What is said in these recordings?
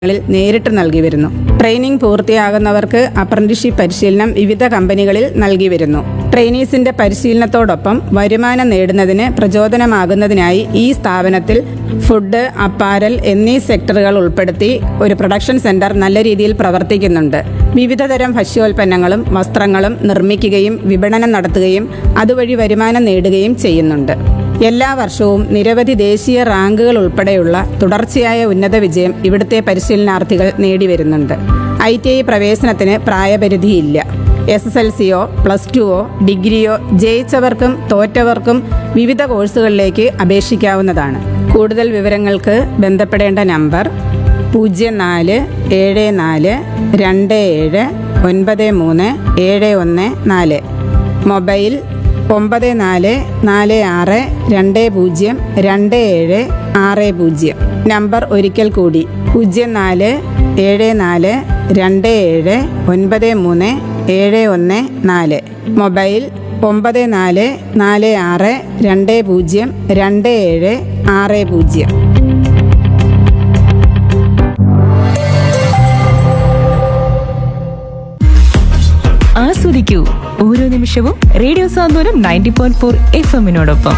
ങ്ങളിൽ നേരിട്ട് നൽകി വരുന്നു ട്രെയിനിംഗ് പൂർത്തിയാകുന്നവർക്ക് അപ്രന്റീഷിപ്പ് പരിശീലനം വിവിധ കമ്പനികളിൽ നൽകി വരുന്നു ട്രെയിനീസിന്റെ പരിശീലനത്തോടൊപ്പം വരുമാനം നേടുന്നതിന് പ്രചോദനമാകുന്നതിനായി ഈ സ്ഥാപനത്തിൽ ഫുഡ് അപ്പാരൽ എന്നീ സെക്ടറുകൾ ഉൾപ്പെടുത്തി ഒരു പ്രൊഡക്ഷൻ സെന്റർ നല്ല രീതിയിൽ പ്രവർത്തിക്കുന്നുണ്ട് വിവിധതരം ഭക്ഷ്യോൽപ്പന്നങ്ങളും വസ്ത്രങ്ങളും നിർമ്മിക്കുകയും വിപണനം നടത്തുകയും അതുവഴി വരുമാനം നേടുകയും ചെയ്യുന്നുണ്ട് എല്ലാ വർഷവും നിരവധി ദേശീയ റാങ്കുകൾ ഉൾപ്പെടെയുള്ള തുടർച്ചയായ ഉന്നത വിജയം ഇവിടുത്തെ പരിശീലനാർത്ഥികൾ നേടിവരുന്നുണ്ട് ഐ ടി ഐ പ്രവേശനത്തിന് പ്രായപരിധിയില്ല എസ് എസ് എൽ സിയോ പ്ലസ് ടുവോ ഡിഗ്രിയോ ജയിച്ചവർക്കും തോറ്റവർക്കും വിവിധ കോഴ്സുകളിലേക്ക് അപേക്ഷിക്കാവുന്നതാണ് കൂടുതൽ വിവരങ്ങൾക്ക് ബന്ധപ്പെടേണ്ട നമ്പർ പൂജ്യം നാല് ഏഴ് നാല് രണ്ട് ഏഴ് ഒൻപത് മൂന്ന് ഏഴ് ഒന്ന് നാല് മൊബൈൽ ഒമ്പത് നാല് നാല് ആറ് രണ്ട് പൂജ്യം രണ്ട് ഏഴ് ആറ് പൂജ്യം നമ്പർ ഒരിക്കൽ കൂടി പൂജ്യം നാല് ഏഴ് നാല് രണ്ട് ഏഴ് ഒൻപത് മൂന്ന് ഏഴ് ഒന്ന് നാല് മൊബൈൽ ഒമ്പത് നാല് നാല് ആറ് രണ്ട് പൂജ്യം രണ്ട് ഏഴ് ആറ് പൂജ്യം ആസ്വദിക്കൂ ഓരോ നിമിഷവും radio Santhwanam ninety point four F എമ്മിനോടൊപ്പം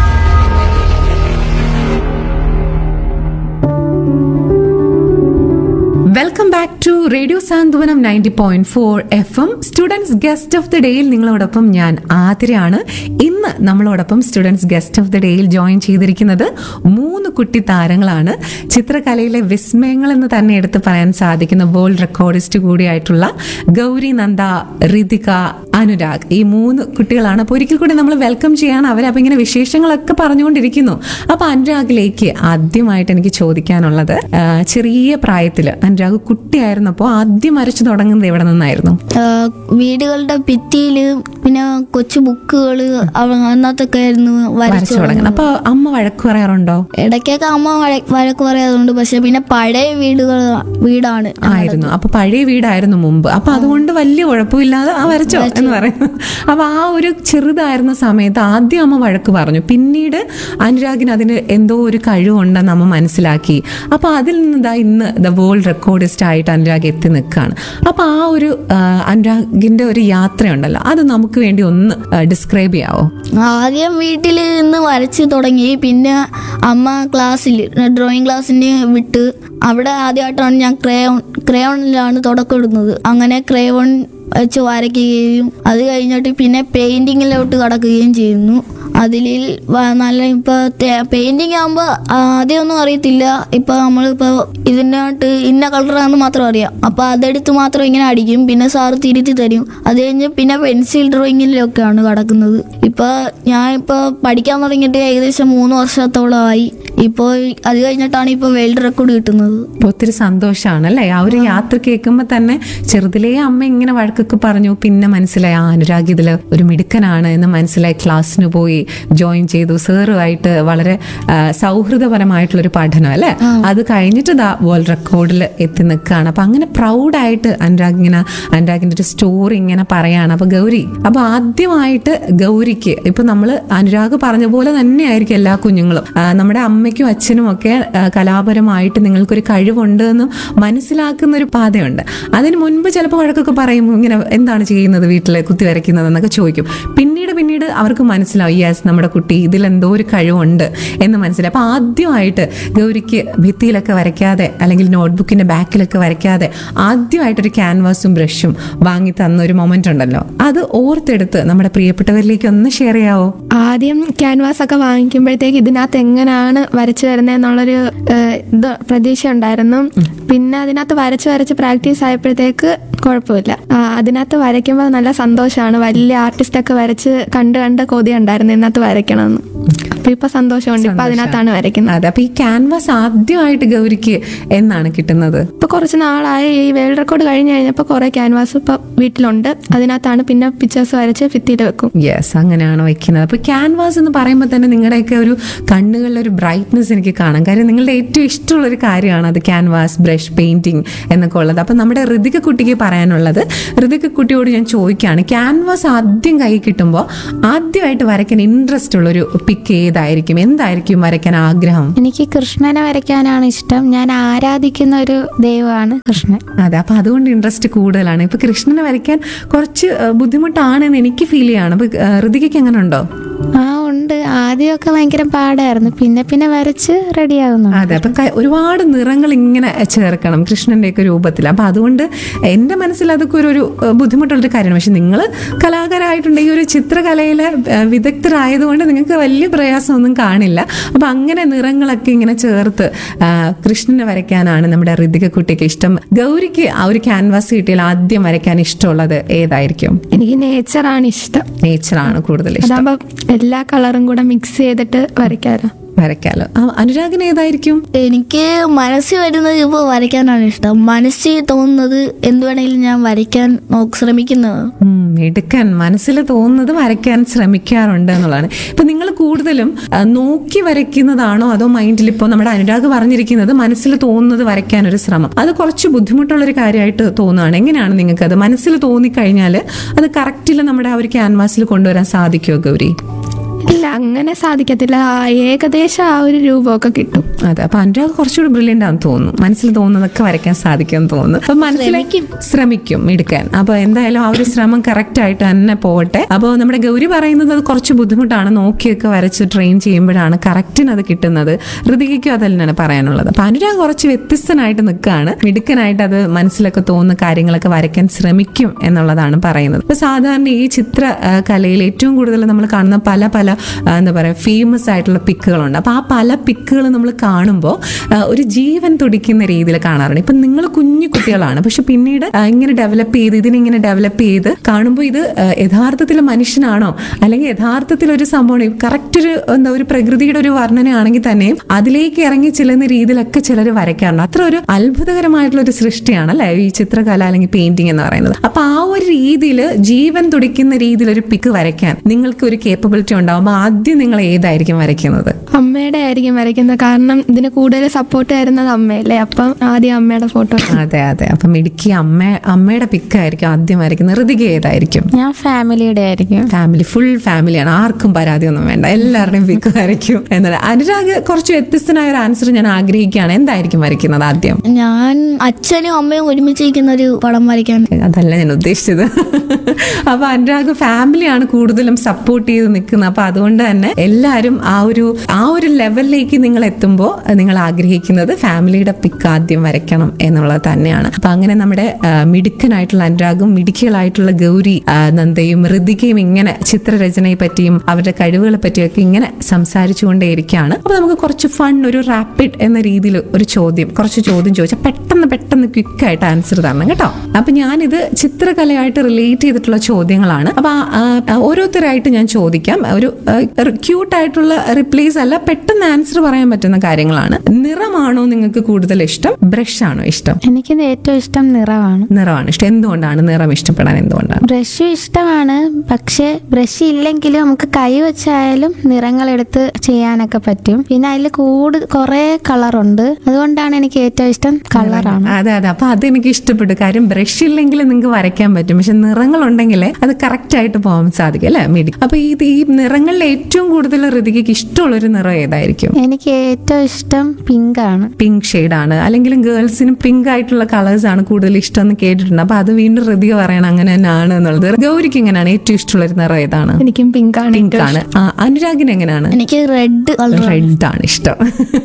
welcome back to radio Santhwanam ninety point four F M students guest of the ഡേയിൽ നിങ്ങളോടൊപ്പം ഞാൻ ആതിരയാണ് ഇന്ന് നമ്മളോടൊപ്പം സ്റ്റുഡൻസ് ഗസ്റ്റ് ഓഫ് ദി ഡേയിൽ ജോയിൻ ചെയ്തിരിക്കുന്നത് മൂന്ന് കുട്ടി താരങ്ങളാണ് ചിത്രകലയിലെ വിസ്മയങ്ങൾ എന്ന് തന്നെ എടുത്ത് പറയാൻ സാധിക്കുന്ന വേൾഡ് റെക്കോർഡിസ്റ്റ് കൂടിയായിട്ടുള്ള ഗൗരി നന്ദ ഋതിക അനുരാഗ് ഈ മൂന്ന് കുട്ടികളാണ് അപ്പോൾ ഒരിക്കൽ കൂടി നമ്മൾ വെൽക്കം ചെയ്യാണ് അവരപ്പോൾ ഇങ്ങനെ വിശേഷങ്ങളൊക്കെ പറഞ്ഞുകൊണ്ടിരിക്കുന്നു അപ്പൊ അനുരാഗിലേക്ക് ആദ്യമായിട്ട് എനിക്ക് ചോദിക്കാനുള്ളത് ആ, ചെറിയ പ്രായത്തിൽ അനുരാഗ് കുട്ടിയായിരുന്നപ്പോൾ ആദ്യം വരച്ചു തുടങ്ങുന്നത് എവിടെ നിന്നായിരുന്നു ആഹ് വീടുകളുടെ ഭിത്തിയില് പിന്നെ കൊച്ചു ബുക്കുകള് അവ- അതിനകത്തൊക്കെ ആയിരുന്നു വരച്ചു വരച്ചു തുടങ്ങുന്നത് അപ്പൊ അമ്മ വഴക്ക് പറയാറുണ്ടോ ഇടയ്ക്കൊക്കെ അമ്മ വഴ- വഴക്ക് പറയാറുണ്ട് പക്ഷെ പിന്നെ പഴയ വീടുകൾ വീടാണ് ആയിരുന്നു അപ്പൊ പഴയ വീടായിരുന്നു മുമ്പ് അപ്പൊ അതുകൊണ്ട് വലിയ കുഴപ്പമില്ലാതെ ആ വരച്ചോ എന്ന് പറയുന്നു അപ്പൊ ആ ഒരു ചെറുതായിരുന്ന സമയത്ത് ആദ്യം അമ്മ വഴക്ക് പറഞ്ഞു പിന്നീട് അനുരാഗിന് അതിന് എന്തോ ഒരു കഴിവുണ്ടെന്ന് അമ്മ മനസ്സിലാക്കി അപ്പൊ അതിൽ നിന്ന് ദാ ഇന്ന് ദ വേൾഡ് റെക്കോർഡിസ്റ്റ് ആയിട്ട് അനുരാഗ് എത്തി നിൽക്കുകയാണ് അപ്പൊ ആ ഒരു ആ, അനുരാഗിന്റെ ഒരു യാത്രയുണ്ടല്ലോ അത് നമുക്ക് വേണ്ടി ഒന്ന് ഡിസ്ക്രൈബ് ചെയ്യാവോ ആദ്യം വീട്ടിൽ നിന്ന് വരച്ച് തുടങ്ങി പിന്നെ അമ്മ ക്ലാസ്സിൽ ഡ്രോയിങ് ക്ലാസ്സിന് വിട്ട് അവിടെ ആദ്യമായിട്ടാണ് ഞാൻ ക്രയോൺ ക്രയോണിലാണ് തുടക്കം ഇടുന്നത് അങ്ങനെ ക്രയോൺ വെച്ച് വരയ്ക്കുകയും അത് കഴിഞ്ഞിട്ട് പിന്നെ പെയിന്റിങ്ങിലോട്ട് കടക്കുകയും ചെയ്യുന്നു അതിൽ വ- നല്ല ഇപ്പൊ പെയിന്റിങ് ആകുമ്പോൾ ആദ്യമൊന്നും അറിയത്തില്ല ഇപ്പൊ നമ്മളിപ്പോ ഇതിനകത്ത് ഇന്ന കളറാണെന്ന് മാത്രം അറിയാം അപ്പൊ അതെടുത്ത് മാത്രം ഇങ്ങനെ അടിക്കും പിന്നെ സാറ് തിരുത്തി തരും അത് കഴിഞ്ഞ് പിന്നെ പെൻസിൽ ഡ്രോയിങ്ങിലൊക്കെയാണ് കടക്കുന്നത് ഇപ്പൊ ഞാൻ ഇപ്പൊ പഠിക്കാൻ തുടങ്ങിയിട്ട് ഏകദേശം മൂന്ന് വർഷത്തോളമായി ഇപ്പോൾ അത് കഴിഞ്ഞിട്ടാണ് ഇപ്പൊ വേൾഡ് റെക്കോർഡ് കിട്ടുന്നത് അപ്പൊ ഒത്തിരി സന്തോഷമാണ് അല്ലേ ആ ഒരു യാത്ര കേൾക്കുമ്പോൾ തന്നെ ചെറുതിലേ അമ്മ ഇങ്ങനെ വഴക്കൊക്കെ പറഞ്ഞു പിന്നെ മനസ്സിലായി ആ അനുരാഗ് ഇതില് ഒരു മിടുക്കനാണ് എന്ന് മനസ്സിലായി ക്ലാസ്സിന് പോയി ജോയിൻ ചെയ്തു സാറുമായിട്ട് വളരെ ആ, സൗഹൃദപരമായിട്ടുള്ളൊരു പഠനം അല്ലേ അത് കഴിഞ്ഞിട്ട് ദാ വേൾഡ് റെക്കോർഡിൽ എത്തി നിൽക്കുകയാണ് അപ്പൊ അങ്ങനെ പ്രൗഡായിട്ട് അനുരാഗ് ഇങ്ങനെ അനുരാഗിന്റെ ഒരു സ്റ്റോറി ഇങ്ങനെ പറയാണ് അപ്പൊ ഗൗരി അപ്പൊ ആദ്യമായിട്ട് ഗൗരിക്ക് ഇപ്പൊ നമ്മൾ അനുരാഗ് പറഞ്ഞ പോലെ തന്നെ ആയിരിക്കും എല്ലാ കുഞ്ഞുങ്ങളും ആ, നമ്മുടെ അമ്മയ്ക്കും അച്ഛനും ഒക്കെ ആ, കലാപരമായിട്ട് നിങ്ങൾക്കൊരു കഴിവുണ്ട് എന്ന് മനസ്സിലാക്കുന്ന ഒരു പാതയുണ്ട് അതിന് മുൻപ് ചിലപ്പോൾ വഴക്കൊക്കെ പറയും ഇങ്ങനെ എന്താണ് ചെയ്യുന്നത് വീട്ടിൽ കുത്തി വരയ്ക്കുന്നത് എന്നൊക്കെ ചോദിക്കും പിന്നീട് പിന്നീട് അവർക്ക് മനസ്സിലാവും യെസ് നമ്മുടെ കുട്ടി ഇതിലെന്തോ ഒരു കഴിവുണ്ട് എന്ന് മനസ്സിലായി അപ്പൊ ആദ്യമായിട്ട് ഗൗരിക്ക് ഭിത്തിയിലൊക്കെ വരയ്ക്കാതെ അല്ലെങ്കിൽ നോട്ട്ബുക്കിന്റെ ബാക്കിലൊക്കെ വരയ്ക്കാതെ ആദ്യമായിട്ടൊരു ക്യാൻവാസും ബ്രഷും വാങ്ങി തന്ന ഒരു മൊമെന്റ് ഉണ്ടല്ലോ അത് ഓർത്തെടുത്ത് നമ്മുടെ പ്രിയപ്പെട്ടവരിലേക്ക് ഒന്ന് ഷെയർ ചെയ്യാവോ ആദ്യം ക്യാൻവാസ് ഒക്കെ വാങ്ങിക്കുമ്പോഴത്തേക്ക് ഇതിനകത്ത് എങ്ങനെയാണ് വരച്ചു വരുന്നതെന്നുള്ളൊരു ഏഹ്, ഇത് പ്രതീക്ഷ ഉണ്ടായിരുന്നു പിന്നെ അതിനകത്ത് വരച്ച് വരച്ച് പ്രാക്ടീസ് ആയപ്പോഴത്തേക്ക് കുഴപ്പമില്ല ആ, അതിനകത്ത് വരയ്ക്കുമ്പോൾ നല്ല സന്തോഷമാണ് വലിയ ആർട്ടിസ്റ്റ് ഒക്കെ വരച്ച് കണ്ട് കണ്ട് കൊതി ഉണ്ടായിരുന്നു ഇതിനകത്ത് വരയ്ക്കണമെന്ന് അപ്പൊ ഇപ്പൊ സന്തോഷമുണ്ട് ഇപ്പൊ അതിനകത്താണ് വരയ്ക്കുന്നത് അതെ അപ്പൊ ഈ ക്യാൻവാസ് ആദ്യമായിട്ട് ഗൗരിക്ക് എന്നാണ് കിട്ടുന്നത് ഇപ്പൊ കുറച്ച് നാളായി ഈ വേൾഡ് റെക്കോർഡ് കഴിഞ്ഞ് കഴിഞ്ഞപ്പോൾ കുറെ ക്യാൻവാസ് ഇപ്പൊ വീട്ടിലുണ്ട് അതിനകത്താണ് പിന്നെ പിക്ചേഴ്സ് വരച്ച് ഭിത്തിയിൽ വെക്കും യെസ് അങ്ങനെയാണ് വെക്കുന്നത് അപ്പൊ ക്യാൻവാസ് എന്ന് പറയുമ്പോൾ തന്നെ നിങ്ങളുടെയൊക്കെ ഒരു കണ്ണുകളിലെ ഒരു ബ്രൈറ്റ്നെസ് എനിക്ക് കാണാം കാര്യം നിങ്ങളുടെ ഏറ്റവും ഇഷ്ടമുള്ള ഒരു കാര്യമാണ് അത് ക്യാൻവാസ് ബ്രഷ് പെയിന്റിങ് എന്നൊക്കെ ഉള്ളത് അപ്പൊ നമ്മുടെ ഋതിക കുട്ടിക്ക് പറയാൻ പറയാനുള്ളത് ഋതിക കുട്ടിയോട് ഞാൻ ചോദിക്കുകയാണ് ക്യാൻവാസ് ആദ്യം കൈ കിട്ടുമ്പോൾ ആദ്യമായിട്ട് വരയ്ക്കാൻ ഇൻട്രസ്റ്റ് ഉള്ളൊരു പിക്ക് ഏതായിരിക്കും എന്തായിരിക്കും വരയ്ക്കാൻ ആഗ്രഹം എനിക്ക് കൃഷ്ണനെ വരയ്ക്കാനാണ് ഇഷ്ടം ഞാൻ ആരാധിക്കുന്ന ഒരു ദൈവമാണ് കൃഷ്ണൻ അതെ അപ്പൊ അതുകൊണ്ട് ഇൻട്രസ്റ്റ് കൂടുതലാണ് ഇപ്പൊ കൃഷ്ണനെ വരയ്ക്കാൻ കുറച്ച് ആ, ബുദ്ധിമുട്ടാണെന്ന് എനിക്ക് ഫീൽ ചെയ്യാണ് അപ്പൊ ആ, ഋതികയ്ക്ക് എങ്ങനെ ഉണ്ടോ ആ ഉണ്ട് ആദ്യമൊക്കെ ഭയങ്കര പാടായിരുന്നു പിന്നെ പിന്നെ വരച്ച് റെഡിയാകുന്നു അതെ അപ്പൊ ക- ഒരുപാട് നിറങ്ങൾ ഇങ്ങനെ ചേർക്കണം കൃഷ്ണന്റെ ഒക്കെ രൂപത്തിൽ അപ്പൊ അതുകൊണ്ട് എന്റെ മനസ്സിൽ അതൊക്കെ ഒരു ഒരു ഏഹ്, ബുദ്ധിമുട്ടുള്ളൊരു കാര്യമാണ് പക്ഷെ നിങ്ങൾ കലാകാരായിട്ടുണ്ടെങ്കിൽ ഒരു ചിത്രകലയിലെ ഏഹ്, വിദഗ്ധരായതുകൊണ്ട് നിങ്ങൾക്ക് വലിയ പ്രയാസമൊന്നും കാണില്ല അപ്പൊ അങ്ങനെ നിറങ്ങളൊക്കെ ഇങ്ങനെ ചേർത്ത് ആ, കൃഷ്ണനെ വരയ്ക്കാനാണ് നമ്മുടെ ഋതിക കുട്ടിക്ക് ഇഷ്ടം ഗൗരിക്ക് ആ ഒരു ക്യാൻവാസ് കിട്ടിയാൽ ആദ്യം വരയ്ക്കാൻ ഇഷ്ടമുള്ളത് ഏതായിരിക്കും എനിക്ക് നേച്ചറാണ് ഇഷ്ടം നേച്ചറാണ് കൂടുതൽ ഇഷ്ടം അതാകുമ്പോ എല്ലാ കളറും കൂടെ മിക്സ് ചെയ്തിട്ട് വരയ്ക്കാലോ വരയ്ക്കാലോ ആ, അനുരാഗിന് ഏതായിരിക്കും എനിക്ക് മനസ്സിൽ വരുന്നത് ഇപ്പോൾ വരയ്ക്കാനാണ് ഇഷ്ടം മനസ്സിൽ തോന്നുന്നത് എന്ത് വേണമെങ്കിലും ഞാൻ വരയ്ക്കാൻ നോക്ക് ശ്രമിക്കുന്നത് ഉം, എടുക്കാൻ മനസ്സിൽ തോന്നുന്നത് വരയ്ക്കാൻ ശ്രമിക്കാറുണ്ട് എന്നുള്ളതാണ് ഇപ്പൊ നിങ്ങൾ കൂടുതലും ആ, നോക്കി വരയ്ക്കുന്നതാണോ അതോ മൈൻഡിൽ ഇപ്പോൾ നമ്മുടെ അനുരാഗ് പറഞ്ഞിരിക്കുന്നത് മനസ്സിൽ തോന്നുന്നത് വരയ്ക്കാൻ ഒരു ശ്രമം അത് കുറച്ച് ബുദ്ധിമുട്ടുള്ള ഒരു കാര്യമായിട്ട് തോന്നുകയാണ് എങ്ങനെയാണ് നിങ്ങൾക്ക് അത് മനസ്സിൽ തോന്നിക്കഴിഞ്ഞാൽ അത് കറക്റ്റിൽ നമ്മുടെ ആ ഒരു ക്യാൻവാസിൽ കൊണ്ടുവരാൻ സാധിക്കുമോ ഗൗരി ഇല്ല അങ്ങനെ സാധിക്കത്തില്ല ആ ഏകദേശം ആ ഒരു രൂപമൊക്കെ കിട്ടും അതെ അപ്പൊ അനുരാഗ് കുറച്ചുകൂടി ബ്രില്യൻ്റ് ആണെന്ന് തോന്നുന്നു മനസ്സിൽ തോന്നുന്നതൊക്കെ വരയ്ക്കാൻ സാധിക്കുമെന്ന് തോന്നുന്നു അപ്പൊ മനസ്സിൽ ശ്രമിക്കും എടുക്കാൻ അപ്പൊ എന്തായാലും ആ ഒരു ശ്രമം കറക്റ്റ് ആയിട്ട് തന്നെ പോകട്ടെ അപ്പോൾ നമ്മുടെ ഗൗരി പറയുന്നത് അത് കുറച്ച് ബുദ്ധിമുട്ടാണ് നോക്കിയൊക്കെ വരച്ച് ട്രെയിൻ ചെയ്യുമ്പോഴാണ് കറക്റ്റിന് അത് കിട്ടുന്നത് ഋതികയ്ക്കും അത് തന്നെയാണ് പറയാനുള്ളത് അപ്പൊ അനുരാഗ് കുറച്ച് വ്യത്യസ്തനായിട്ട് നിൽക്കുകയാണ് മിടുക്കനായിട്ട് അത് മനസ്സിലൊക്കെ തോന്നുന്ന കാര്യങ്ങളൊക്കെ വരയ്ക്കാൻ ശ്രമിക്കും എന്നുള്ളതാണ് പറയുന്നത് ഇപ്പൊ സാധാരണ ഈ ചിത്ര ആ, കലയിൽ ഏറ്റവും കൂടുതൽ നമ്മൾ കാണുന്ന പല പല ആ, എന്താ പറയുക ഫേമസ് ആയിട്ടുള്ള പിക്കുകളുണ്ട് അപ്പോൾ ആ പല പിക്കുകൾ നമ്മൾ കാണുമ്പോൾ ഒരു ജീവൻ തുടിക്കുന്ന രീതിയിൽ കാണാറുണ്ട് ഇപ്പം നിങ്ങൾ കുഞ്ഞു കുട്ടികളാണ് പക്ഷെ പിന്നീട് ആ, ഇങ്ങനെ ഡെവലപ്പ് ചെയ്ത് ഇതിനിങ്ങനെ ഡെവലപ്പ് ചെയ്ത് കാണുമ്പോൾ ഇത് ആ, യഥാർത്ഥത്തിൽ മനുഷ്യനാണോ അല്ലെങ്കിൽ യഥാർത്ഥത്തിൽ ഒരു സംഭവം കറക്റ്റ് ഒരു എന്താ ഒരു പ്രകൃതിയുടെ ഒരു വർണ്ണനയാണെങ്കിൽ തന്നെയും അതിലേക്ക് ഇറങ്ങി ചെല്ലുന്ന രീതിയിലൊക്കെ ചിലർ വരയ്ക്കാറുണ്ട് അത്ര ഒരു അത്ഭുതകരമായിട്ടുള്ള ഒരു സൃഷ്ടിയാണ് അല്ലെ ഈ ചിത്രകല അല്ലെങ്കിൽ പെയിന്റിംഗ് എന്ന് പറയുന്നത് അപ്പൊ ആ ഒരു രീതിയിൽ ജീവൻ തുടിക്കുന്ന രീതിയിൽ ഒരു പിക്ക് വരയ്ക്കാൻ നിങ്ങൾക്ക് ഒരു കേപ്പബിലിറ്റി ഉണ്ടാവുമ്പോൾ ആദ്യം നിങ്ങൾ ഏതായിരിക്കും വരയ്ക്കുന്നത് അമ്മയുടെ ആയിരിക്കും വരയ്ക്കുന്നത് കാരണം ഇതിന് കൂടുതൽ സപ്പോർട്ട് തരുന്നത് അമ്മയല്ലേ അപ്പം ആദ്യം അമ്മയുടെ ഫോട്ടോ അതെ അതെ അപ്പം ഇടുക്കി അമ്മ അമ്മയുടെ പിക്കായിരിക്കും ആദ്യം വരയ്ക്കുന്നത് ഋതിക ഏതായിരിക്കും ഞാൻ ഫാമിലിയുടെ ആയിരിക്കും ഫാമിലി ഫുൾ ഫാമിലിയാണ് ആർക്കും പരാതിയൊന്നും വേണ്ട എല്ലാവരുടെയും പിക്ക് വരയ്ക്കും എന്നാൽ അനുരാഗ് കുറച്ച് വ്യത്യസ്തനായ ഒരു ആൻസർ ഞാൻ ആഗ്രഹിക്കുകയാണ് എന്തായിരിക്കും വരയ്ക്കുന്നത് ആദ്യം ഞാൻ അച്ഛനും അമ്മയും ഒരുമിച്ചിരിക്കുന്ന ഒരു പടം വരയ്ക്കാൻ അതല്ല ഞാൻ ഉദ്ദേശിച്ചത് അപ്പൊ അനുരാഗ് ഫാമിലിയാണ് കൂടുതലും സപ്പോർട്ട് ചെയ്ത് നിൽക്കുന്നത് അപ്പൊ അതുകൊണ്ട് തന്നെ എല്ലാവരും ആ ഒരു ആ ഒരു ലെവലിലേക്ക് നിങ്ങൾ എത്തുമ്പോൾ നിങ്ങൾ ആഗ്രഹിക്കുന്നത് ഫാമിലിയുടെ പിക്ക് ആദ്യം വരയ്ക്കണം എന്നുള്ളത് തന്നെയാണ് അപ്പൊ അങ്ങനെ നമ്മുടെ ആ, മിടുക്കനായിട്ടുള്ള അനുരാഗും മിടുക്കികളായിട്ടുള്ള ഗൗരി ആ, നന്ദയും ഋതികയും ഇങ്ങനെ ചിത്രരചനയെ പറ്റിയും അവരുടെ കഴിവുകളെ പറ്റിയൊക്കെ ഇങ്ങനെ സംസാരിച്ചുകൊണ്ടേയിരിക്കുകയാണ് അപ്പൊ നമുക്ക് കുറച്ച് ഫൺ ഒരു റാപ്പിഡ് എന്ന രീതിയിൽ ഒരു ചോദ്യം കുറച്ച് ചോദ്യം ചോദിച്ചാൽ പെട്ടെന്ന് പെട്ടെന്ന് ക്വിക്കായിട്ട് ആൻസർ തരണം കേട്ടോ അപ്പൊ ഞാനിത് ചിത്രകലയായിട്ട് റിലേറ്റ് ചെയ്തിട്ടുള്ള ചോദ്യങ്ങളാണ് അപ്പൊ ആ, ആ, ഓരോരുത്തരായിട്ട് ഞാൻ ചോദിക്കാം ഒരു ക്യൂട്ട് ആയിട്ടുള്ള റിപ്ലേസ് അല്ല പെട്ടെന്ന് ആൻസർ പറയാൻ പറ്റുന്ന കാര്യങ്ങളാണ് നിറമാണോ നിങ്ങൾക്ക് കൂടുതൽ ഇഷ്ടം ബ്രഷ് ആണോ ഇഷ്ടം എനിക്ക് ഏറ്റവും ഇഷ്ടം നിറമാണ് നിറമാണ് ഇഷ്ടം എന്തുകൊണ്ടാണ് നിറം ഇഷ്ടപ്പെടാൻ എന്തുകൊണ്ടാണ് ബ്രഷും ഇഷ്ടമാണ് പക്ഷെ ബ്രഷ് ഇല്ലെങ്കിലും നമുക്ക് കൈ വെച്ചായാലും നിറങ്ങൾ എടുത്ത് ചെയ്യാനൊക്കെ പറ്റും പിന്നെ അതിൽ കൂട് കുറെ കളറുണ്ട് അതുകൊണ്ടാണ് എനിക്ക് ഏറ്റവും ഇഷ്ടം കളറാണ് അതെ അതെ അപ്പൊ അതെനിക്ക് ഇഷ്ടപ്പെട്ടു കാര്യം ബ്രഷ് ഇല്ലെങ്കിൽ നിങ്ങൾക്ക് വരയ്ക്കാൻ പറ്റും പക്ഷെ നിറങ്ങൾ ഉണ്ടെങ്കിലേ അത് കറക്റ്റ് ആയിട്ട് പോകാൻ സാധിക്കും അല്ലെ മിടി അപ്പൊ ഈ ഈ നിറങ്ങളിൽ ഏറ്റവും കൂടുതൽ ഋതികയ്ക്ക് ഇഷ്ടമുള്ള ഒരു നിറം ഏതായിരിക്കും എനിക്ക് ഏറ്റവും ഇഷ്ടം പിങ്ക് ആണ് പിങ്ക് ആണ് അല്ലെങ്കിലും ഗേൾസിന് പിങ്ക് ആയിട്ടുള്ള കളേഴ്സ് ആണ് കൂടുതൽ ഇഷ്ടം എന്ന് കേട്ടിട്ടുണ്ട് അപ്പൊ അത് വീണ്ടും ഋതിക പറയണം അങ്ങനെ തന്നെയാണ് എന്നുള്ളത് ഗൗരിക്ക് എങ്ങനെയാണ് ഏറ്റവും ഇഷ്ടമുള്ള ഒരു നിറം ഏതാണ് എനിക്കും പിങ്ക് ആണ് പിങ്ക് ആണ് ആ, അനുരാഗിന് എങ്ങനെയാണ് എനിക്ക് റെഡ് കളർ റെഡ് ആണ് ഇഷ്ടം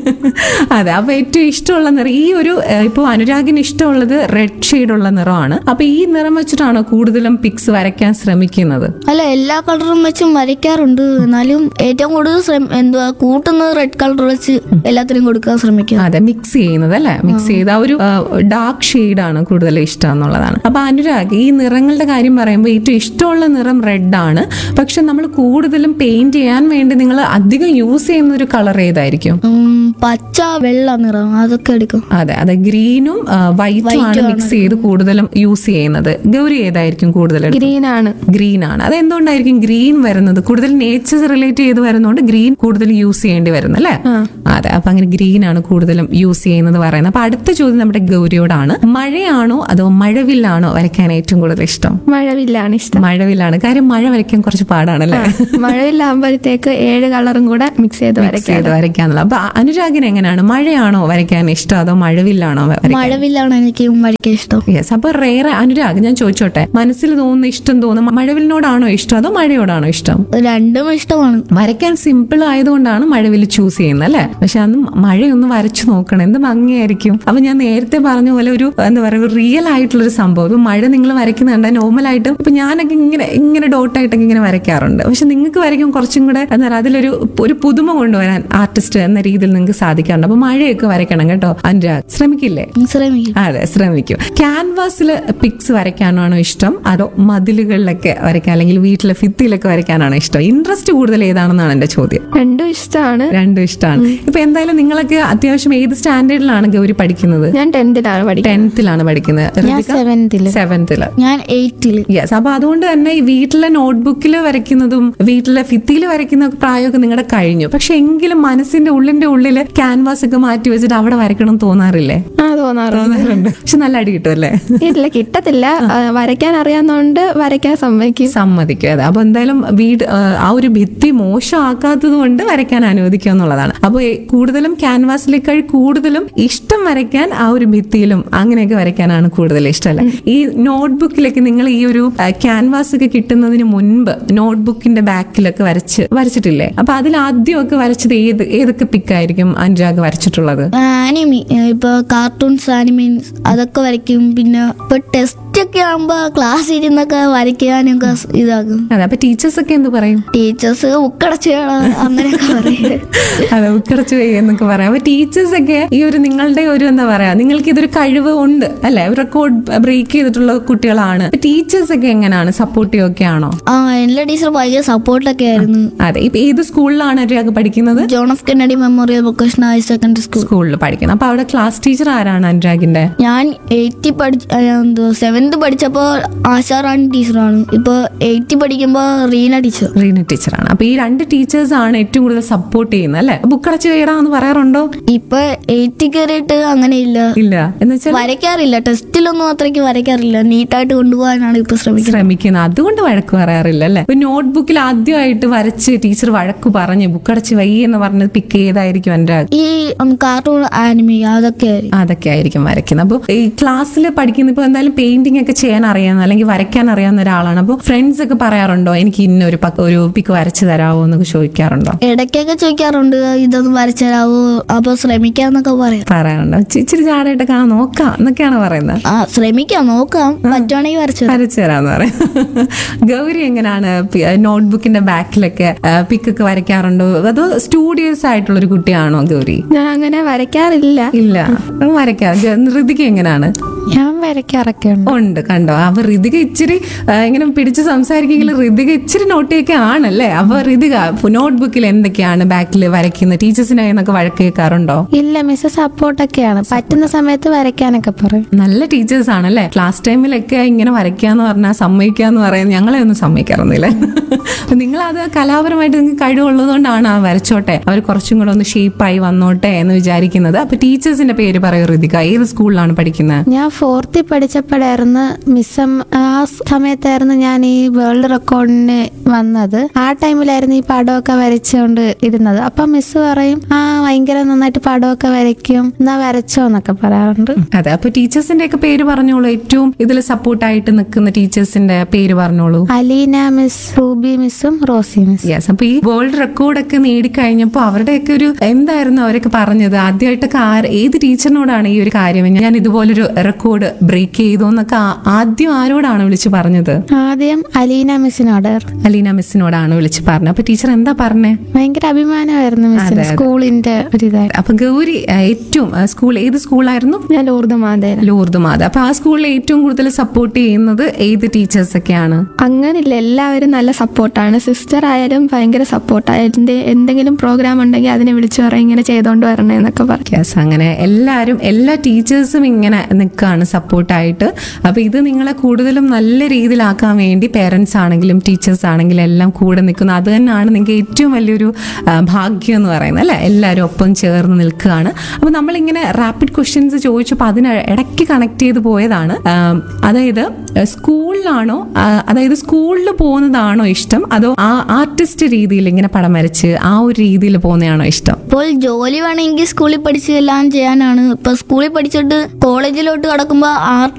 അതെ അപ്പൊ ഏറ്റവും ഇഷ്ടമുള്ള നിറം ഈ ഒരു ഇപ്പോൾ അനുരാഗിന് ഇഷ്ടമുള്ളത് റെഡ് ഷെയ്ഡുള്ള നിറമാണ് അപ്പൊ ഈ നിറം വെച്ചിട്ടാണോ കൂടുതലും പിക്സ് വരയ്ക്കാൻ ശ്രമിക്കുന്നത് അല്ല എല്ലാ കളറും വെച്ചും വരയ്ക്കാറുണ്ട് എന്നാലും ഏറ്റവും കൂടുതൽ ശ്രമ- എന്തുവാ കൂട്ടുന്നത് റെഡ് കളർ വെച്ച് എല്ലാത്തിനും കൊടുക്കാൻ ശ്രമിക്കുക അതെ മിക്സ് ചെയ്യുന്നത് അല്ലെ മിക്സ് ചെയ്ത് ആ ഒരു ഡാർക്ക് ഷെയ്ഡാണ് കൂടുതൽ ഇഷ്ടം എന്നുള്ളതാണ് അപ്പൊ അനുരാഗ് ഈ നിറങ്ങളുടെ കാര്യം പറയുമ്പോൾ ഏറ്റവും ഇഷ്ടമുള്ള നിറം റെഡ് ആണ് പക്ഷെ നമ്മൾ കൂടുതലും പെയിന്റ് ചെയ്യാൻ വേണ്ടി നിങ്ങൾ അധികം യൂസ് ചെയ്യുന്ന ഒരു കളർ ഏതായിരിക്കും പച്ച വെള്ള നിറം അതൊക്കെ എടുക്കും അതെ അതെ ഗ്രീനും വൈറ്റും White ആണ് ആണ് മിക്സ് ചെയ്ത് കൂടുതലും യൂസ് ചെയ്യുന്നത് ഗൗരി ഏതായിരിക്കും കൂടുതൽ ഗ്രീൻ ആണ് ഗ്രീൻ ആണ് അത് എന്തുകൊണ്ടായിരിക്കും ഗ്രീൻ വരുന്നത് കൂടുതൽ നേച്ചർ റിലേറ്റ് ചെയ്ത് വരുന്നതുകൊണ്ട് ഗ്രീൻ കൂടുതൽ യൂസ് ചെയ്യേണ്ടി വരുന്നു അല്ലേ അതെ അപ്പൊ അങ്ങനെ ഗ്രീൻ ആണ് കൂടുതലും യൂസ് ചെയ്യുന്നത് പറയുന്നത് അപ്പൊ അടുത്ത ചോദ്യം നമ്മുടെ ഗൗരിയോടാണ് മഴയാണോ അതോ മഴവില്ലാണോ വരയ്ക്കാൻ ഏറ്റവും കൂടുതൽ ഇഷ്ടം മഴവില്ലാണ് ഇഷ്ടം മഴവില്ലാണ് കാര്യം മഴ വരയ്ക്കാൻ കുറച്ച് പാടാണല്ലേ മഴവില്ലാകുമ്പോഴത്തേക്ക് ഏഴ് കളറും കൂടെ മിക്സ് ചെയ്ത് മിക്സ് വരയ്ക്കാം ചെയ്ത് വരയ്ക്കാന്നുള്ള അപ്പൊ അനുരാഗിന് എങ്ങനെയാണ് മഴയാണോ വരയ്ക്കാൻ ഇഷ്ടം അതോ മഴവില്ലാണോ വരയ്ക്കാൻ മഴവില്ലാണ് എനിക്ക് വരയ്ക്കാൻ ഇഷ്ടം യെസ് അപ്പൊ റേറെ അനുരാഗ് ഞാൻ ചോദിച്ചോട്ടെ മനസ്സിൽ തോന്നുന്ന ഇഷ്ടം തോന്നുന്ന മഴവിലിനോടാണോ ഇഷ്ടം അതോ മഴയോടാണോ ഇഷ്ടം രണ്ടും ഇഷ്ടമാണ് വരയ്ക്കാൻ സിമ്പിൾ ആയതുകൊണ്ടാണ് മഴവിൽ ചൂസ് ചെയ്യുന്നത് അല്ലെ പക്ഷെ അന്ന് മഴയൊന്ന് വരച്ചു നോക്കണം എന്ത് ഭംഗിയായിരിക്കും അപ്പൊ ഞാൻ നേരത്തെ പറഞ്ഞ പോലെ ഒരു എന്താ പറയുക റിയൽ ആയിട്ടുള്ള ഒരു സംഭവം ഇപ്പൊ മഴ നിങ്ങൾ വരയ്ക്കുന്ന കണ്ടാൽ നോർമൽ ആയിട്ട് ഇപ്പൊ ഞാനൊക്കെ ഇങ്ങനെ ഇങ്ങനെ ഡോട്ടായിട്ടൊക്കെ ഇങ്ങനെ വരയ്ക്കാറുണ്ട് പക്ഷെ നിങ്ങൾക്ക് വരയ്ക്കാൻ കുറച്ചും കൂടെ എന്താ പറയുക അതിലൊരു ഒരു പുതുമ കൊണ്ടുവരാൻ ആർട്ടിസ്റ്റ് എന്ന രീതിയിൽ നിങ്ങൾക്ക് സാധിക്കാറുണ്ട് അപ്പൊ മഴയൊക്കെ വരയ്ക്കണം കേട്ടോ അനുരാഗ് ശ്രമിക്കില്ലേ ശ്രമിക്കും അതെ ശ്രമിക്കും ക്യാൻവാസിൽ പിക്സ് വരയ്ക്കാനാണോ ഇഷ്ടം അതോ മതിലുകളിലൊക്കെ വരയ്ക്കാൻ അല്ലെങ്കിൽ വീട്ടിലെ ഭിത്തിയിലൊക്കെ വരയ്ക്കാനാണോ ഇഷ്ടം ഇൻട്രസ്റ്റ് കൂടുതൽ ഏതാണെന്നാണ് എന്റെ ചോദ്യം രണ്ടും ഇഷ്ടമാണ് രണ്ടും ഇഷ്ടമാണ് ഇപ്പൊ എന്തായാലും നിങ്ങളൊക്കെ അത്യാവശ്യം ഏത് സ്റ്റാൻഡേർഡിലാണ് ഗൗരി പഠിക്കുന്നത് ഞാൻ ടെൻത്തിലാണ് പഠിക്കുന്നത് ടെൻത്തിലാണ് പഠിക്കുന്നത് ഞാൻ സെവൻത്തില് സെവൻത്തില് ഞാൻ എയ്റ്റില് യെസ് അപ്പൊ അതുകൊണ്ട് തന്നെ ഈ വീട്ടിലെ നോട്ട്ബുക്കിൽ വരയ്ക്കുന്നതും വീട്ടിലെ ഭിത്തിയിൽ വരയ്ക്കുന്ന പ്രായമൊക്കെ നിങ്ങളുടെ കഴിഞ്ഞു പക്ഷെ എങ്കിലും മനസ്സിന്റെ ഉള്ളിന്റെ ഉള്ളിൽ ക്യാൻവാസ് ഒക്കെ മാറ്റി വെച്ചിട്ട് അവിടെ വരയ്ക്കണം എന്ന് തോന്നാറില്ലേ ആ തോന്നാറുണ്ട് തോന്നാറുണ്ട് പക്ഷെ നല്ല അടി കിട്ടും അല്ലേ ഇല്ല കിട്ടത്തില്ല ആ, വരയ്ക്കാൻ അറിയാവുന്നതുകൊണ്ട് വരയ്ക്കാൻ സമ്മതിക്കും സമ്മതിക്കും അതെ അപ്പൊ എന്തായാലും വീട് ആ, ആ ഒരു ഭിത്തി മോശമാക്കാത്തത് കൊണ്ട് വരയ്ക്കാൻ അനുവദിക്കുക എന്നുള്ളതാണ് അപ്പൊ ഈ കൂടുതലും ക്യാൻവാസിലേക്കാൾ കൂടുതലും ഇഷ്ടം വരയ്ക്കാൻ ആ ഒരു ഭിത്തിയിലും അങ്ങനെയൊക്കെ വരയ്ക്കാനാണ് കൂടുതൽ ഇഷ്ടമല്ല ഈ നോട്ട്ബുക്കിലൊക്കെ നിങ്ങൾ ഈ ഒരു ക്യാൻവാസ് ഒക്കെ കിട്ടുന്നതിന് മുൻപ് നോട്ട്ബുക്കിന്റെ ബാക്കിലൊക്കെ വരച്ച് വരച്ചിട്ടില്ലേ അപ്പൊ അതിൽ ആദ്യമൊക്കെ വരച്ചത് ഏത് ഏതൊക്കെ പിക്കായിരിക്കും അനുരാഗ് വരച്ചിട്ടുള്ളത് ആനിമി ഇപ്പൊ കാർട്ടൂൺസ് ആനിമീൻസ് അതൊക്കെ വരയ്ക്കും പിന്നെ ഇപ്പൊ ടെസ്റ്റ് ഒക്കെ ആകുമ്പോ ക്ലാസ് ഇരുന്നൊക്കെ വരയ്ക്കാനൊക്കെ സ് ഇതാക്കും അതെ അപ്പൊ ടീച്ചേഴ്സ് ഒക്കെ എന്ത് പറയും ടീച്ചേഴ്സ് ഉക്കടച്ച് അങ്ങനെയൊക്കെ പറയും അതെ ഉക്കറച്ചു പോയി എന്നൊക്കെ പറയാം അപ്പൊ ടീച്ചേഴ്സ് ഒക്കെ ഈ ഒരു നിങ്ങളുടെ ഒരു എന്താ പറയാ നിങ്ങൾക്ക് ഇതൊരു കഴിവ് ഉണ്ട് അല്ലെ റെക്കോർഡ് ബ്രേക്ക് ചെയ്തിട്ടുള്ള കുട്ടികളാണ് ടീച്ചേഴ്സ് ഒക്കെ എങ്ങനെയാണ് സപ്പോർട്ടീവ് ഒക്കെ ആണോ ആ എല്ലാ ടീച്ചർ ഭയങ്കര സപ്പോർട്ടൊക്കെ ആയിരുന്നു അതെ ഇപ്പൊ ഏത് സ്കൂളിലാണ് ഒരാൾക്ക് പഠിക്കുന്നത് John of Kennedy memorial vocational higher secondary school സ്കൂളിൽ പഠിക്കുന്നത് അപ്പൊ അവിടെ ക്ലാസ് ടീച്ചർ ആരാണ് അനുരാഗിന്റെ ഞാൻ എയ്റ്റി പഠിച്ച എന്തോ സെവൻത് പഠിച്ചപ്പോൾ ആശാറാണി ടീച്ചറാണ് ഇപ്പൊ എയ്റ്റി പഠിക്കുമ്പോൾ റീന ടീച്ചർ റീന ടീച്ചറാണ് അപ്പൊ ഈ രണ്ട് ടീച്ചേഴ്സ് ആണ് ഏറ്റവും കൂടുതൽ സപ്പോർട്ട് ചെയ്യുന്നത് അല്ലെ ബുക്കടച്ച് വേടാന്ന് പറയാറുണ്ടോ ഇപ്പൊ എയ്റ്റി കയറിയിട്ട് അങ്ങനെയില്ല ഇല്ല എന്ന് വെച്ചാൽ വരയ്ക്കാറില്ല ടെസ്റ്റിലൊന്നും അത്രയ്ക്ക് വരയ്ക്കാറില്ല നീറ്റായിട്ട് കൊണ്ടുപോകാനാണ് ഇപ്പൊ ശ്രമിക്കുന്നത് ശ്രമിക്കുന്നത് അതുകൊണ്ട് വഴക്ക് പറയാറില്ല അല്ലെ ഇപ്പൊ നോട്ട്ബുക്കിൽ ആദ്യമായിട്ട് വരച്ച് ടീച്ചർ വഴക്ക് പറഞ്ഞ് ബുക്കടച്ച് വൈ എന്ന് പറഞ്ഞ് പിക്ക് ചെയ്തായിരിക്കും എൻ്റെ ഈ കാർട്ടൂൺ ആനിമി അതൊക്കെ ആയിരിക്കും. അതൊക്കെ ആയിരിക്കും വരയ്ക്കുന്നത് അപ്പോൾ ഈ ക്ലാസ്സിൽ പഠിക്കുന്ന ഇപ്പോൾ എന്തായാലും പെയിന്റിംഗ് ഒക്കെ ചെയ്യാൻ അറിയാവുന്ന അല്ലെങ്കിൽ വരയ്ക്കാൻ അറിയാവുന്ന ഒരാളാണ് അപ്പോൾ ഫ്രണ്ട്സ് ഒക്കെ പറയാറുണ്ടോ എനിക്ക് ഇന്ന ഒരു പക്ക- ഒരു പിക്ക് വരച്ച് തരാമോ എന്നൊക്കെ ചോദിക്കാറുണ്ടോ ഇടയ്ക്കൊക്കെ ചോദിക്കാറുണ്ട് ഇതൊന്ന് വരച്ചു തരാവോ അപ്പൊ ശ്രമിക്കാന്നൊക്കെ പറയാം പറയാറുണ്ടോ ചി- ഇച്ചിരി ചാടായിട്ടൊക്കെ ആ നോക്കാം എന്നൊക്കെയാണ് പറയുന്നത് ആ ശ്രമിക്കാം നോക്കാം പറ്റുവാണെങ്കിൽ വരച്ചു തരാം. വരച്ചു തരാന്ന് പറയാം ഗൗരി എങ്ങനെയാണ് നോട്ട്ബുക്കിന്റെ ബാക്കിലൊക്കെ പിക്കൊക്കെ വരയ്ക്കാറുണ്ടോ അതോ സ്റ്റുഡിയസ് ആയിട്ടുള്ള ഒരു കുട്ടിയാണോ ഗൗരി ഞാൻ അങ്ങനെ വരയ്ക്കാറില്ല ഇല്ല വരയ്ക്കാം ഋതിക എങ്ങനെയാണ് ഞാൻ വരയ്ക്കാറൊക്കെ ഉണ്ട് ഉണ്ട് കണ്ടോ അപ്പൊ ഋതിക ഇച്ചിരി ആ, ഇങ്ങനെ പിടിച്ച് സംസാരിക്കെങ്കിൽ ഋതിക ഇച്ചിരി നോട്ടിയൊക്കെ ആണല്ലേ അപ്പൊ ഋതിക നോട്ട്ബുക്കിൽ എന്തൊക്കെയാണ് ബാക്കിൽ വരയ്ക്കുന്നത് ടീച്ചേഴ്സിനെ എന്നൊക്കെ വഴക്ക് കേൾക്കാറുണ്ടോ ഇല്ല മിസ് സപ്പോർട്ടൊക്കെയാണ് പറ്റുന്ന സമയത്ത് വരയ്ക്കാനൊക്കെ പറയും നല്ല ടീച്ചേഴ്സ് ആണല്ലേ ക്ലാസ് ടൈമിലൊക്കെ ഇങ്ങനെ വരയ്ക്കാന്ന് പറഞ്ഞാൽ സമ്മതിക്കാന്ന് പറയുന്നത് ഞങ്ങളെ ഒന്നും സമ്മതിക്കാറൊന്നുമില്ല നിങ്ങൾ അത് കലാപരമായിട്ട് നിങ്ങൾക്ക് കഴിവുള്ളതുകൊണ്ടാണ് ആ വരച്ചോട്ടെ അവർ കുറച്ചും കൂടെ ഒന്ന് ഷേപ്പായി വന്നോട്ടെ എന്ന് വിചാരിക്കുന്നത് അപ്പൊ ടീച്ചേഴ്സിന്റെ പേര് പറയൂ ഋതിക ഏത് സ്കൂളിലാണ് പഠിക്കുന്നത് ഞാൻ ഫോർത്തിൽ പഠിച്ചപ്പോഴായിരുന്നു മിസ്സം ആ സമയത്തായിരുന്നു ഞാൻ ഈ വേൾഡ് റെക്കോർഡിന് വന്നത് ആ ടൈമിലായിരുന്നു ഈ പടമൊക്കെ വരച്ചുകൊണ്ട് ഇരുന്നത് അപ്പൊ മിസ് പറയും ആ ഭയങ്കര നന്നായിട്ട് പടമൊക്കെ വരയ്ക്കും എന്നാ വരച്ചോ എന്നൊക്കെ പറയാറുണ്ട് അതെ അപ്പൊ ടീച്ചേഴ്സിന്റെ ഒക്കെ പേര് പറഞ്ഞോളൂ ഏറ്റവും ഇതിൽ സപ്പോർട്ടായിട്ട് നിൽക്കുന്ന ടീച്ചേഴ്സിന്റെ പേര് പറഞ്ഞോളൂ അലീന മിസ് റൂബി മിസ്സും റോസി മിസ് യെസ് അപ്പൊ ഈ വേൾഡ് റെക്കോർഡൊക്കെ നേടിക്കഴിഞ്ഞപ്പോ അവരുടെയൊക്കെ ഒരു എന്തായിരുന്നു അവരൊക്കെ പറഞ്ഞത് ആദ്യമായിട്ടൊക്കെ ആര് ഏത് ടീച്ചറിനോടാണ് ഈ ഒരു കാര്യം ഞാൻ ഇതുപോലൊരു റെക്കോർഡ് ബ്രേക്ക് ചെയ്തു എന്നൊക്കെ ആ- ആദ്യം ആരോടാണ് വിളിച്ചു പറഞ്ഞത് ആദ്യം അലീന മിസ്സിനോട് അലീന മിസ്സിനോടാണ് വിളിച്ചു പറഞ്ഞത് അപ്പൊ ടീച്ചർ എന്താ പറഞ്ഞേ ഭയങ്കര അഭിമാനമായിരുന്നു മിസ്സിന് സ്കൂളിന്റെ ഒരിതായി അപ്പൊ ഗൗരി ആ, ഏറ്റവും ആ, സ്കൂൾ ഏത് സ്കൂളായിരുന്നു ഞാൻ ലൂർദ് മാതേന ലൂർദ് മാത അപ്പൊ ആ സ്കൂളിൽ ഏറ്റവും കൂടുതൽ സപ്പോർട്ട് ചെയ്യുന്നത് ഏത് ടീച്ചേഴ്സ് ഒക്കെയാണ് അങ്ങനില്ല എല്ലാവരും നല്ല സപ്പോർട്ടാണ് സിസ്റ്റർ ആയാലും ഭയങ്കര സപ്പോർട്ടാണ് എന്തെങ്കിലും പ്രോഗ്രാം ഉണ്ടെങ്കിൽ അതിനെ വിളിച്ചു പറയും ഇങ്ങനെ ചെയ്തോണ്ട് വരണേ എന്നൊക്കെ പറഞ്ഞു യെസ് അങ്ങനെ എല്ലാവരും എല്ലാ ടീച്ചേഴ്സും ഇങ്ങനെ നിൽക്കുകയാണ് സപ്പോർട്ടായിട്ട് അപ്പോൾ ഇത് നിങ്ങളെ കൂടുതലും നല്ല രീതിയിലാക്കാൻ വേണ്ടി പേരൻസ് ആണെങ്കിലും ടീച്ചേഴ്സ് ആണെങ്കിലും എല്ലാം കൂടെ നിൽക്കുന്നു അത് തന്നെയാണ് നിങ്ങൾക്ക് ഏറ്റവും വലിയൊരു ആ, ഭാഗ്യം എന്ന് പറയുന്നത് അല്ലേ എല്ലാവരും ഒപ്പം ചേർന്ന് നിൽക്കുകയാണ് അപ്പോൾ നമ്മളിങ്ങനെ റാപ്പിഡ് ക്വസ്റ്റ്യൻസ് ചോദിച്ചപ്പോൾ അതിന് ഇടയ്ക്ക് കണക്ട് ചെയ്ത് പോയതാണ് ആ, അതായത് സ്കൂളിലാണോ ആ, അതായത് സ്കൂളിൽ പോകുന്നതാണോ ഇഷ്ടം അതോ ആ ആർട്ടിസ്റ്റ് രീതിയിൽ ഇങ്ങനെ പടം വരച്ച് ആ ഒരു രീതിയിൽ പോകുന്നതാണോ ഇഷ്ടം ഇപ്പോൾ ജോലി വേണമെങ്കിൽ സ്കൂളിൽ പഠിച്ച് എല്ലാം ചെയ്യാനാണ് ഇപ്പൊ സ്കൂളിൽ പഠിച്ചിട്ട് കോളേജിലോട്ട് കടക്കുമ്പോൾ ആർട്ട്